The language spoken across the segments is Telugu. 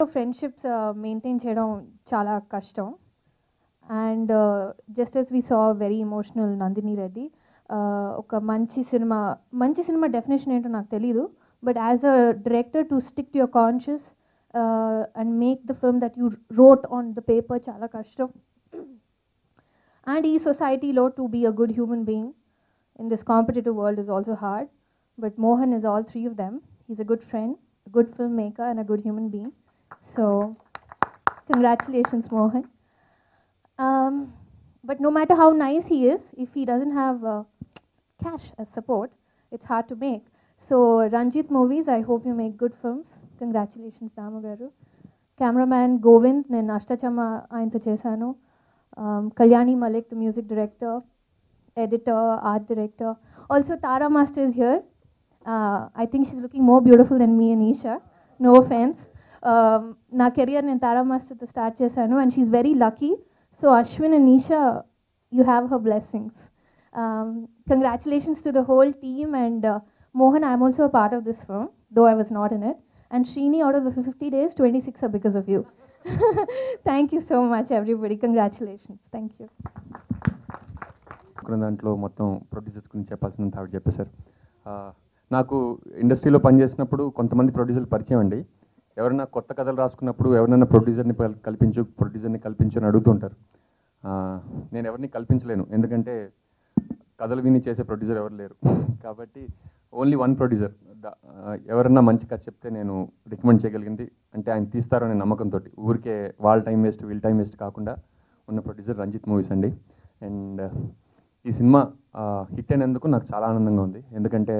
ఫ్రెండ్షిప్స్ మెయింటైన్ చేయడం చాలా కష్టం and just as we saw very emotional Nandini Reddy ఒక మంచి సినిమా మంచి సినిమా డెఫినేషన్ ఏంటో నాకు తెలీదు but as a director to stick to your conscious and make the film that you wrote on the paper చాలా కష్టం అండ్ ఈ సొసైటీలో to be a good human being in this competitive world is also hard. But Mohan is all three of them. He's a good friend, a good filmmaker, and a good human being. So, congratulations, Mohan. Um, but no matter how nice he is, if he doesn't have uh, cash as support, it's hard to make. So, Ranjit Movies, I hope you make good films. Congratulations, Damogaru. Cameraman Govind, నేను అష్టచమ్మ ఆయనతో చేశాను Kalyani Malik the music director editor, art director. Also, Tara Master is here. Uh, I think she's looking more beautiful than me and Isha. No offense. Um, నా కెరియర్ నేను తారా మాస్టర్తో స్టార్ట్ చేశాను and she very lucky so Ashwin and Esha you have her blessings congratulations to the whole team and Mohan I'm also part of this film though I was not in it and Srini out of the fifty days twenty six are because of you thank you so much everybody congratulations thank you అనుకున్న దాంట్లో మొత్తం ప్రొడ్యూసర్స్ గురించి చెప్పాల్సినంత ఆవిడ చెప్పేశారు ఆ, నాకు ఇండస్ట్రీలో పనిచేసినప్పుడు కొంతమంది ప్రొడ్యూసర్లు పరిచయం అండి ఎవరైనా కొత్త కథలు రాసుకున్నప్పుడు ఎవరైనా ప్రొడ్యూసర్ని పల్- కల్పించు ప్రొడ్యూసర్ని కల్పించు అని అడుగుతుంటారు ఆ, నేను ఎవరిని కల్పించలేను ఎందుకంటే కథలు విని చేసే ప్రొడ్యూసర్ ఎవరు లేరు కాబట్టి ఓన్లీ వన్ ప్రొడ్యూసర్ ఎవరన్నా మంచి కథ చెప్తే నేను రికమెండ్ చేయగలిగింది అంటే ఆయన తీస్తారనే నమ్మకంతో ఊరికే వాళ్ళ టైం వేస్ట్ వీళ్ళ టైం వేస్ట్ కాకుండా ఉన్న ప్రొడ్యూసర్ రంజిత్ మూవీస్ అండి అండ్ ఈ సినిమా హిట్ అయినందుకు నాకు చాలా ఆనందంగా ఉంది ఎందుకంటే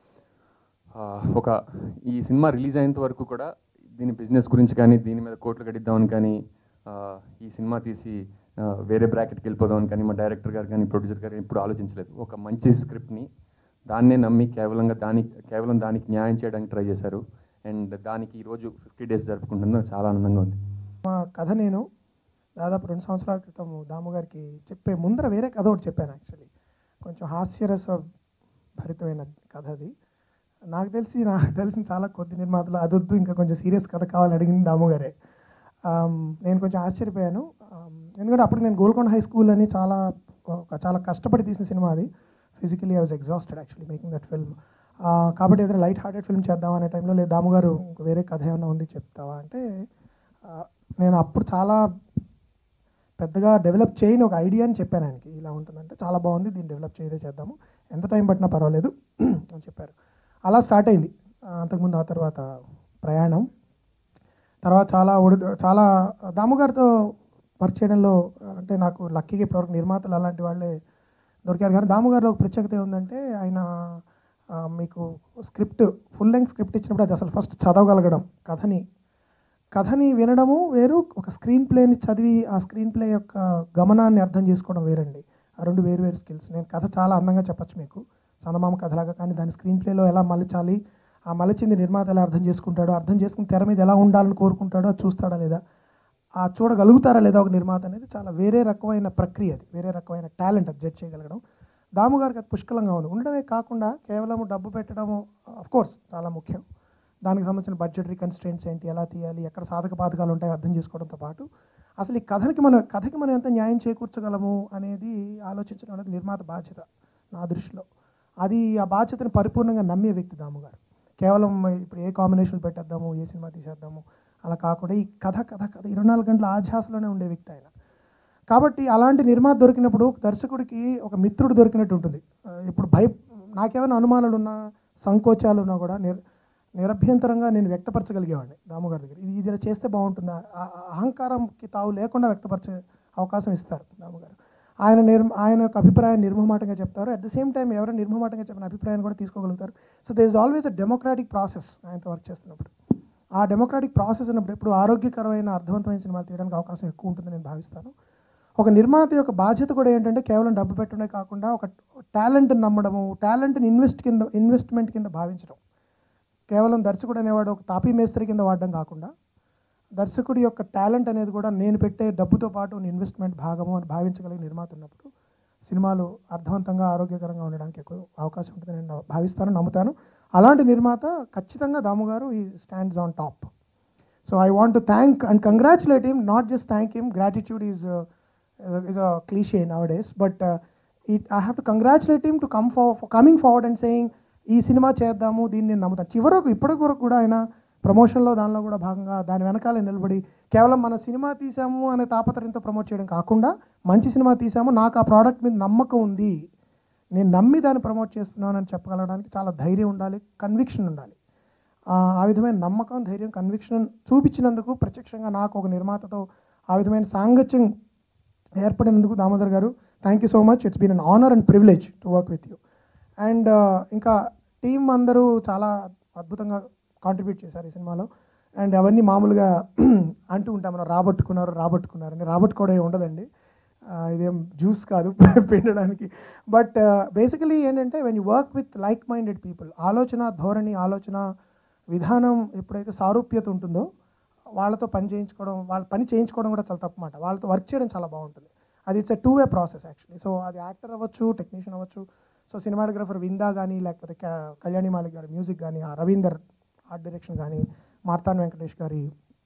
ఆ, ఒక ఈ సినిమా రిలీజ్ అయ్యేంత వరకు కూడా దీని బిజినెస్ గురించి కానీ దీని మీద కోట్లు గడిద్దామని కానీ ఆ, ఈ సినిమా తీసి ఆ, వేరే బ్రాకెట్కి వెళ్ళిపోదామని కానీ మా డైరెక్టర్ గారు కానీ ప్రొడ్యూసర్ గారు ఇప్పుడు ఆలోచించలేదు ఒక మంచి స్క్రిప్ట్ని దాన్నే నమ్మి కేవలంగా దానికి కేవలం దానికి న్యాయం చేయడానికి ట్రై చేశారు అండ్ దానికి ఈరోజు ఫిఫ్టీ డేస్ జరుపుకుంటున్నా చాలా ఆనందంగా ఉంది మా కథ నేను దాదాపు రెండు సంవత్సరాల క్రితం దాము గారికి చెప్పే ముందర వేరే కథ ఒకటి చెప్పాను యాక్చువల్లీ కొంచెం హాస్యరస భరితమైన కథ అది నాకు తెలిసి నాకు తెలిసిన చాలా కొద్ది నిర్మాతలు అదొద్దు ఇంకా కొంచెం సీరియస్ కథ కావాలని అడిగింది దాము గారే ఆమ్, నేను కొంచెం ఆశ్చర్యపోయాను ఆమ్, ఎందుకంటే అప్పుడు నేను గోల్కొండ హై స్కూల్ అని చాలా ఒక చాలా కష్టపడి తీసిన సినిమా అది physically I was exhausted actually making that film కాబట్టి ఏదైనా లైట్ హార్టెడ్ ఫిల్మ్ చేద్దాం అనే టైంలో లేదు దాము గారు ఇంక వేరే కథ ఏమైనా ఉంది చెప్తావా అంటే ఆ, నేను అప్పుడు చాలా పెద్దగా డెవలప్ చేయని ఒక ఐడియా అని చెప్పాను ఆయనకి ఇలా ఉంటుందంటే చాలా బాగుంది దీన్ని డెవలప్ చేయదే చేద్దాము ఎంత టైం పట్టినా పర్వాలేదు అని చెప్పారు అలా స్టార్ట్ అయింది ఆ, అంతకుముందు ఆ తర్వాత ప్రయాణం తర్వాత చాలా ఒడి చాలా దాము గారితో వర్క్ చేయడంలో ఆ, అంటే నాకు లక్కీగా ఇప్పటివరకు నిర్మాతలు అలాంటి వాళ్ళే దొరికారు కానీ దాము గారిలో ఒక ప్రత్యేకత ఏముందంటే ఆయన ఆ, మీకు స్క్రిప్ట్ ఫుల్ లెంగ్త్ స్క్రిప్ట్ ఇచ్చినప్పుడు అది అసలు ఫస్ట్ చదవగలగడం కథని కథని వినడము వేరు ఒక స్క్రీన్ ప్లేని చదివి ఆ స్క్రీన్ ప్లే యొక్క గమనాన్ని అర్థం చేసుకోవడం వేరండి ఆ రెండు వేరు వేరు స్కిల్స్ నేను కథ చాలా అందంగా చెప్పొచ్చు మీకు చందమామ కథలాగా కానీ దాని స్క్రీన్ ప్లేలో ఎలా మలచాలి ఆ మలచింది నిర్మాత ఎలా అర్థం చేసుకుంటాడో అర్థం చేసుకుని తెర మీద ఎలా ఉండాలని కోరుకుంటాడో అది చూస్తాడా లేదా ఆ చూడగలుగుతారా లేదా ఒక నిర్మాత అనేది చాలా వేరే రకమైన ప్రక్రియ అది వేరే రకమైన టాలెంట్ అది జడ్జ్ చేయగలగడం దాము గారికి అది పుష్కలంగా ఉంది ఉండడమే కాకుండా కేవలం డబ్బు పెట్టడము కోర్స్ చాలా ముఖ్యం దానికి సంబంధించిన బడ్జెటరీ కన్స్ట్రెంట్స్ ఏంటి ఎలా తీయాలి ఎక్కడ సాధక బాధకాలు ఉంటాయో అర్థం చేసుకోవడంతో పాటు అసలు ఈ కథకి మనం కథకి మనం ఎంత న్యాయం చేకూర్చగలము అనేది ఆలోచించడం అనేది నిర్మాత బాధ్యత నా దృష్టిలో అది ఆ బాధ్యతను పరిపూర్ణంగా నమ్మే వ్యక్తి దాము గారు కేవలం ఇప్పుడు ఏ కాంబినేషన్ పెట్టేద్దాము ఏ సినిమా తీసేద్దాము అలా కాకుండా ఈ కథ కథ కథ ఇరవై నాలుగు గంటల ఆధ్యాసలోనే ఉండే వ్యక్తి ఆయన కాబట్టి అలాంటి నిర్మాత దొరికినప్పుడు ఒక దర్శకుడికి ఒక మిత్రుడు దొరికినట్టు ఉంటుంది ఆ, ఇప్పుడు భయ నాకేమైనా అనుమానాలు ఉన్నా సంకోచాలు ఉన్నా కూడా నిర్ నిరభ్యంతరంగా నేను వ్యక్తపరచగలిగేవాడిని దాము గారి దగ్గర ఇది ఇది ఇలా చేస్తే బాగుంటుందా ఆ- ఆ అహంకారంకి తావు లేకుండా వ్యక్తపరిచే అవకాశం ఇస్తారు దాము గారు ఆయన నిర్ ఆయన యొక్క అభిప్రాయాన్ని నిర్మమాటంగా చెప్తారు అట్ ద సేమ్ టైం ఎవరైనా నిర్మమాటంగా చెప్పిన అభిప్రాయాన్ని కూడా తీసుకోగలుగుతారు so they is always a democratic process ఆయనతో వర్క్ చేస్తున్నప్పుడు ఆ డెమోక్రాటిక్ ప్రాసెస్ ఉన్నప్పుడు ఎప్పుడు ఆరోగ్యకరమైన అర్థవంతమైన సినిమాలు తీయడానికి అవకాశం ఎక్కువ ఉంటుందని నేను భావిస్తాను ఒక నిర్మాత యొక్క బాధ్యత కూడా ఏంటంటే కేవలం డబ్బు పెట్టడమే కాకుండా ఒక టాలెంట్ని నమ్మడము టాలెంట్ని ఇన్వెస్ట్ కింద ఇన్వెస్ట్మెంట్ కింద భావించడం కేవలం దర్శకుడు అనేవాడు ఒక తాపీ మేస్త్రి కింద వాడడం కాకుండా దర్శకుడి యొక్క టాలెంట్ అనేది కూడా నేను పెట్టే డబ్బుతో పాటు ఇన్వెస్ట్మెంట్ భాగము అని భావించగలిగిన నిర్మాత ఉన్నప్పుడు సినిమాలు అర్థవంతంగా ఆరోగ్యకరంగా ఉండడానికి ఎక్కువ అవకాశం ఉంటుందని నేను భావిస్తాను నమ్ముతాను అలాంటి నిర్మాత ఖచ్చితంగా దాము గారు ఈ stands on top so I want to thank and congratulate him not just thank him gratitude is is a cliche now days but it I have to congratulate him to come far coming forward and saying ఈ సినిమా చేద్దాము దీన్ని నేను నమ్ముతాను చివరకు ఇప్పటి వరకు కూడా ఆయన ప్రమోషన్లో దానిలో కూడా భాగంగా దాని వెనకాల నిలబడి కేవలం మన సినిమా తీసాము అనే తాపత్రయంతో ప్రమోట్ చేయడం కాకుండా మంచి సినిమా తీసాము నాకు ఆ ప్రోడక్ట్ మీద నమ్మకం ఉంది నేను నమ్మి దాన్ని ప్రమోట్ చేస్తున్నాను అని చెప్పగలగడానికి చాలా ధైర్యం ఉండాలి కన్విక్షన్ ఉండాలి ఆ ఆ విధమైన నమ్మకం ధైర్యం కన్విక్షన్ చూపించినందుకు ప్రత్యక్షంగా నాకు ఒక నిర్మాతతో ఆ విధమైన సాంగత్యం ఏర్పడినందుకు Damodar garu thank you so much it's been an honour and privilege to work with you and ఇంకా టీం అందరూ చాలా అద్భుతంగా కాంట్రిబ్యూట్ చేశారు ఈ సినిమాలో అండ్ అవన్నీ మామూలుగా అంటూ ఉంటాం మనం రాబట్టుకున్నారు రాబట్టుకున్నారు అని రాబట్టుకోవడం ఏమి ఉండదండి ఆ, ఇదేం జ్యూస్ కాదు పిండడానికి బట్ బేసికలీ ఏంటంటే when you work with like minded people ఆలోచన ధోరణి ఆలోచన విధానం ఎప్పుడైతే సారూప్యత ఉంటుందో వాళ్ళతో పని చేయించుకోవడం వాళ్ళ పని చేయించుకోవడం కూడా చాలా తప్పు మాట వాళ్ళతో వర్క్ చేయడం చాలా బాగుంటుంది అది it's a two way process actually so అది యాక్టర్ అవ్వచ్చు టెక్నీషియన్ అవ్వచ్చు సో సినిమాటోగ్రఫర్ విందా కానీ లేకపోతే క- కళ్యాణి మాలిక్ గారి మ్యూజిక్ కానీ ఆ రవీందర్ ఆర్ట్ డైరెక్షన్ కానీ మార్తాన్ వెంకటేష్ గారి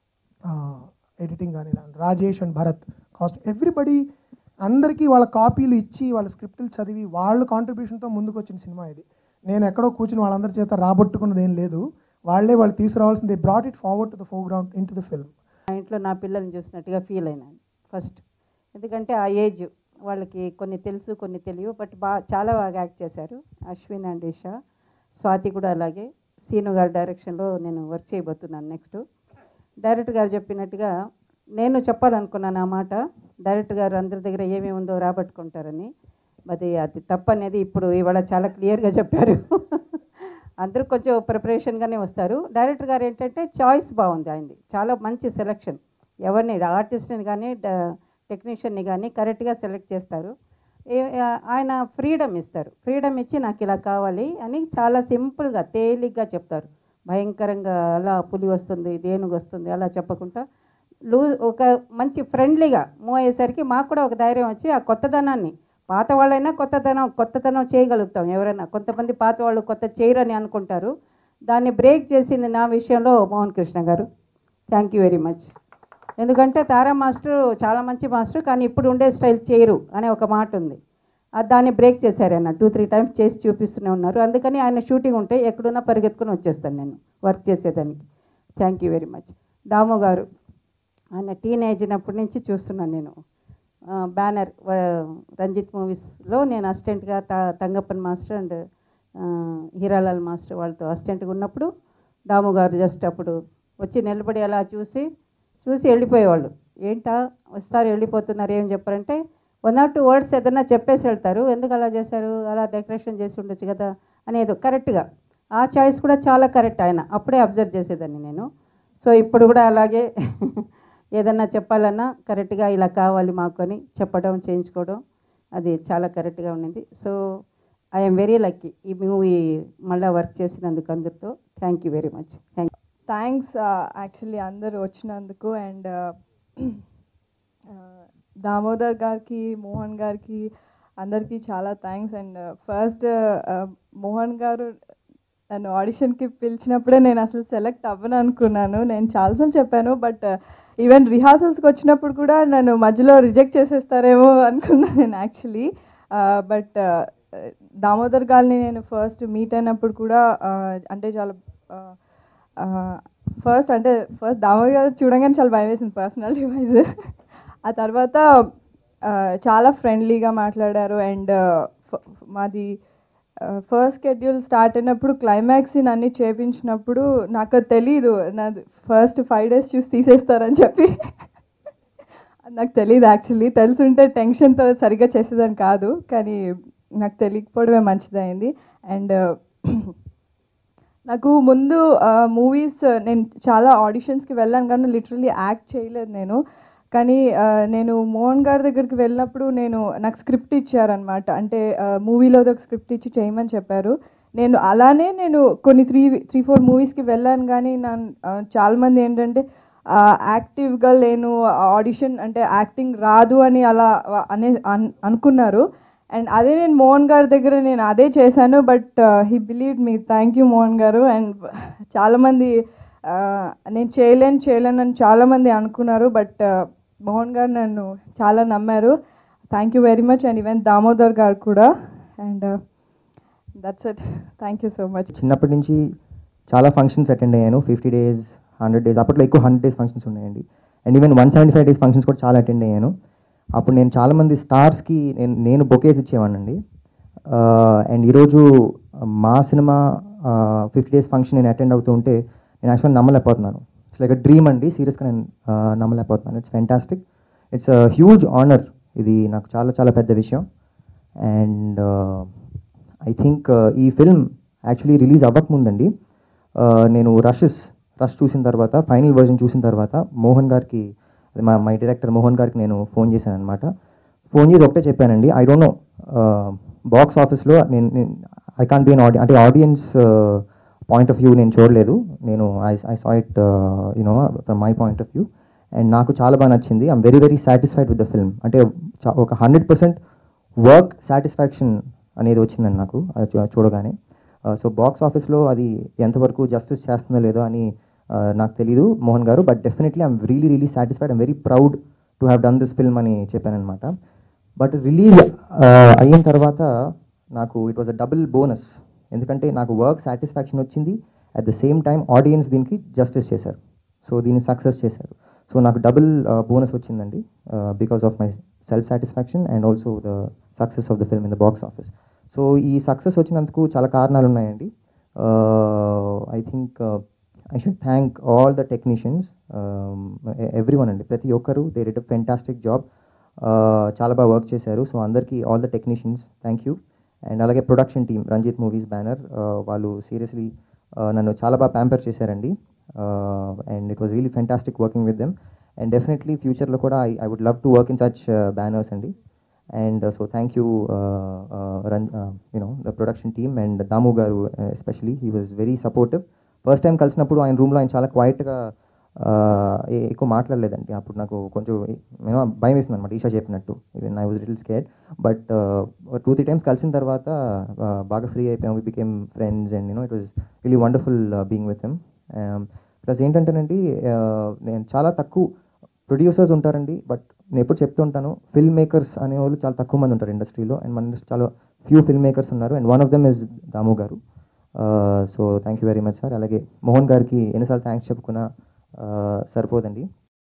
ఎడిటింగ్ కానీ Rajesh and Bharat cast everybody అందరికీ వాళ్ళ కాపీలు ఇచ్చి వాళ్ళ స్క్రిప్టులు చదివి వాళ్ళ కాంట్రిబ్యూషన్తో ముందుకు వచ్చిన సినిమా ఇది నేను ఎక్కడో కూర్చుని వాళ్ళందరి చేత రాబట్టుకున్నది ఏం లేదు వాళ్ళే వాళ్ళు తీసుకురావాల్సింది brought it forward to the foreground into the film మా ఇంట్లో నా పిల్లల్ని చూసినట్టుగా ఫీల్ అయినాను ఫస్ట్ ఎందుకంటే ఆ ఏజ్ వాళ్ళకి కొన్ని తెలుసు కొన్ని తెలియవు బట్ బాగా చాలా బాగా యాక్ట్ చేశారు అశ్విన్ అండ్ ఇషా స్వాతి కూడా అలాగే సీను గారి డైరెక్షన్లో నేను వర్క్ చేయబోతున్నాను నెక్స్ట్ డైరెక్టర్ గారు చెప్పినట్టుగా నేను చెప్పాలనుకున్నాను ఆ మాట డైరెక్టర్ గారు అందరి దగ్గర ఏమేమి ఉందో రాబట్టుకుంటారని అది అది తప్పు అనేది ఇప్పుడు ఇవాళ చాలా క్లియర్గా చెప్పారు అందరూ కొంచెం ప్రిపరేషన్గానే వస్తారు డైరెక్టర్ గారు ఏంటంటే చాయిస్ బాగుంది ఆయనది చాలా మంచి సెలెక్షన్ ఎవరిని ఆర్టిస్ట్ని కానీ టెక్నీషియన్ని కానీ కరెక్ట్గా సెలెక్ట్ చేస్తారు ఏ- ఆ- ఆయన ఫ్రీడమ్ ఇస్తారు ఫ్రీడమ్ ఇచ్చి నాకు ఇలా కావాలి అని చాలా సింపుల్గా తేలిగ్గా చెప్తారు భయంకరంగా అలా పులి వస్తుంది దేనుగు వస్తుంది అలా చెప్పకుండా లూ ఒక మంచి ఫ్రెండ్లీగా మూవ్ అయ్యేసరికి మాకు కూడా ఒక ధైర్యం వచ్చి ఆ కొత్తదనాన్ని పాత వాళ్ళైనా కొత్తదనం కొత్తదనం చేయగలుగుతాం ఎవరైనా కొంతమంది పాత వాళ్ళు కొత్త చేయరని అనుకుంటారు దాన్ని బ్రేక్ చేసింది నా విషయంలో మోహన్ కృష్ణ గారు థ్యాంక్ యూ వెరీ మచ్ ఎందుకంటే తారా మాస్టర్ చాలా మంచి మాస్టర్ కానీ ఇప్పుడు ఉండే స్టైల్ చేయరు అనే ఒక మాట ఉంది అది దాన్ని బ్రేక్ చేశారు ఆయన టూ త్రీ టైమ్స్ చేసి చూపిస్తూనే ఉన్నారు అందుకని ఆయన షూటింగ్ ఉంటే ఎక్కడున్నా పరిగెత్తుకుని వచ్చేస్తాను నేను వర్క్ చేసేదానికి thank you very much Damu garu ఆయన టీనేజ్ అయినప్పటి నుంచి చూస్తున్నాను నేను ఆ, బ్యానర్ వ- రంజిత్ మూవీస్లో నేను అసిస్టెంట్గా త తంగప్పన్ మాస్టర్ అండ్ ఆ, హీరాలాల్ మాస్టర్ వాళ్ళతో అసిస్టెంట్గా ఉన్నప్పుడు దాము గారు జస్ట్ అప్పుడు వచ్చి నిలబడి అలా చూసి చూసి వెళ్ళిపోయేవాళ్ళు ఏంటా వస్తారు వెళ్ళిపోతున్నారు ఏం చెప్పారంటే వన్ ఆర్ టూ వర్డ్స్ ఏదైనా చెప్పేసి వెళ్తారు ఎందుకు అలా చేశారు అలా డెకరేషన్ చేసి ఉండొచ్చు కదా అనేది కరెక్ట్గా ఆ చాయిస్ కూడా చాలా కరెక్ట్ ఆయన అప్పుడే అబ్జర్వ్ చేసేదాన్ని నేను సో ఇప్పుడు కూడా అలాగే ఏదన్నా చెప్పాలన్నా కరెక్ట్గా ఇలా కావాలి మాకు అని చెప్పడం చేయించుకోవడం అది చాలా కరెక్ట్గా ఉండింది సో ఐఎమ్ వెరీ లక్కీ ఈ మూవీ మళ్ళీ వర్క్ చేసినందుకు అందరితో thank you very much thank thanks actually అందరూ వచ్చినందుకు అండ్ దామోదర్ గారికి మోహన్ గారికి అందరికీ చాలా థ్యాంక్స్ అండ్ ఫస్ట్ మోహన్ గారు నన్ను ఆడిషన్కి పిలిచినప్పుడే నేను అసలు సెలెక్ట్ అవ్వను అనుకున్నాను నేను చాలాసార్లు చెప్పాను బట్ ఈవెన్ రిహార్సల్స్కి వచ్చినప్పుడు కూడా నన్ను మధ్యలో రిజెక్ట్ చేసేస్తారేమో అనుకున్నాను నేను యాక్చువల్లీ బట్ దామోదర్ గారిని నేను ఫస్ట్ మీట్ అయినప్పుడు కూడా uh, అంటే చాలా ఫస్ట్ అంటే ఫస్ట్ దామోదర్ గారు చూడగానే చాలా భయం వేసింది పర్సనాలిటీ వైజ్ ఆ తర్వాత uh, చాలా ఫ్రెండ్లీగా మాట్లాడారు అండ్ మాది ఫస్ట్ షెడ్యూల్ స్టార్ట్ అయినప్పుడు క్లైమాక్స్ అన్ని చేపించినప్పుడు నాకు అది తెలీదు నాది ఫస్ట్ ఫైవ్ డేస్ చూసి తీసేస్తారని చెప్పి అది నాకు తెలియదు యాక్చువల్లీ తెలుసుంటే టెన్షన్తో సరిగ్గా చేసేదాన్ని కాదు కానీ నాకు తెలియకపోవడమే మంచిదైంది అండ్ నాకు ముందు మూవీస్ నేను చాలా ఆడిషన్స్కి వెళ్ళాను కానీ లిటరలీ యాక్ట్ చేయలేదు నేను కానీ ఆ, నేను మోహన్ గారి దగ్గరికి వెళ్ళినప్పుడు నేను నాకు స్క్రిప్ట్ ఇచ్చారనమాట అంటే మూవీలో ఒక స్క్రిప్ట్ ఇచ్చి చేయమని చెప్పారు నేను అలానే నేను కొన్ని త్రీ త్రీ ఫోర్ మూవీస్కి వెళ్ళాను కానీ నన్ను చాలామంది ఏంటంటే యాక్టివ్గా లేను ఆడిషన్ అంటే యాక్టింగ్ రాదు అని అలా అనే అన్- అనుకున్నారు అండ్ అదే నేను మోహన్ గారి దగ్గర నేను అదే చేశాను but he believe me thank you Mohan garu and చాలామంది ఆ, నేను చేయలేను చేయలేను అని చాలామంది అనుకున్నారు బట్ మోహన్ గారు నన్ను చాలా నమ్మారు thank you very much and even Damodar గారు కూడా and that's it thank you so much చిన్నప్పటి నుంచి చాలా ఫంక్షన్స్ అటెండ్ అయ్యాను ఫిఫ్టీ డేస్ హండ్రెడ్ డేస్ అప్పట్లో ఎక్కువ హండ్రెడ్ డేస్ ఫంక్షన్స్ ఉన్నాయండి and even one seventy five days functions కూడా చాలా అటెండ్ అయ్యాను అప్పుడు నేను చాలామంది స్టార్స్కి నేను నేను బొకేస్ ఇచ్చేవాడినండి అండ్ ఈరోజు మా సినిమా ఫిఫ్టీ డేస్ ఫంక్షన్ నేను అటెండ్ అవుతూ ఉంటే నేను యాక్చువల్గా నమ్మలేకపోతున్నాను ఇట్స్ లైక్ డ్రీమ్ అండి సీరియస్గా నేను ఆ, నమ్మలేకపోతున్నాను it's fantastic it's huge honour ఇది నాకు చాలా చాలా పెద్ద విషయం అండ్ ఐ థింక్ ఈ ఫిల్మ్ యాక్చువల్లీ రిలీజ్ అవ్వకముందండి uh, నేను రషెస్ రష్ చూసిన తర్వాత ఫైనల్ వర్జన్ చూసిన తర్వాత మోహన్ గారికి అది మా మై డైరెక్టర్ మోహన్ గారికి నేను ఫోన్ చేశాను అనమాట ఫోన్ చేసి ఒకటే చెప్పానండి ఐ డోంట్ నో బాక్స్ ఆఫీస్లో నేను ఐ కాంట్ బి అన్ ఆడి అంటే ఆడియన్స్ పాయింట్ ఆఫ్ వ్యూ నేను చూడలేదు నేను I I saw it you know from my point of view and నాకు చాలా బాగా నచ్చింది I'm very very satisfied with the film అంటే చా- ఒక హండ్రెడ్ పర్సెంట్ వర్క్ సాటిస్ఫాక్షన్ అనేది వచ్చిందండి నాకు అది చూ- చూడగానే సో బాక్స్ ఆఫీస్లో అది ఎంతవరకు జస్టిస్ చేస్తుందో లేదో అని ఆ, నాకు తెలీదు మోహన్ గారు but definitely I'm really really satisfied I'm very proud to have done this film అని చెప్పానమాట బట్ రిలీజ్ అయిన తర్వాత నాకు it was a double bonus ఎందుకంటే నాకు వర్క్ సాటిస్ఫాక్షన్ వచ్చింది at the same time audience దీనికి జస్టిస్ చేశారు సో దీన్ని సక్సెస్ చేశారు సో నాకు డబుల్ బోనస్ వచ్చిందండి because of myself satisfaction and also the success of the film in the box office so ఈ సక్సెస్ వచ్చినందుకు చాలా కారణాలు ఉన్నాయండి I think I should thank all the technicians everyone అండి ప్రతి ఒక్కరు they did a fantastic job చాలా బాగా వర్క్ చేశారు సో అందరికీ all the technicians thank you and అలాగే production team Ranjith movies banner వాళ్ళు సీరియస్లీ నన్ను చాలా బాగా ప్యాంపర్ చేశారండి and it was really fantastic working with them and definitely ఫ్యూచర్లో కూడా I I would love to work in such banners అండి and so thank you run you know the production team and Damu గారు especially he was very supportive first time కలిసినప్పుడు ఆయన రూమ్లో ఆయన చాలా క్వైట్గా ఎక్కువ మాట్లాడలేదండి అప్పుడు నాకు కొంచెం నేను భయం వేసింది అనమాట ఈషా చెప్పినట్టు even I was little scared but two three times కలిసిన తర్వాత uh, బాగా ఫ్రీ అయిపోయాం we became friends and you know it was really wonderful being with him plus ఏంటంటేనండి uh, నేను చాలా తక్కువ ప్రొడ్యూసర్స్ ఉంటారండి బట్ నేను ఎప్పుడు చెప్తూ ఉంటాను ఫిల్మ్ మేకర్స్ అనే వాళ్ళు చాలా తక్కువ మంది ఉంటారు ఇండస్ట్రీలో అండ్ మన ఇండస్ట్రీ చాలా ఫ్యూ ఫిల్మ్ మేకర్స్ ఉన్నారు and one of them is Damu గారు so thank you very much sir అలాగే మోహన్ గారికి ఎన్నిసార్లు థ్యాంక్స్ చెప్పుకున్నా uh, సరిపోదండి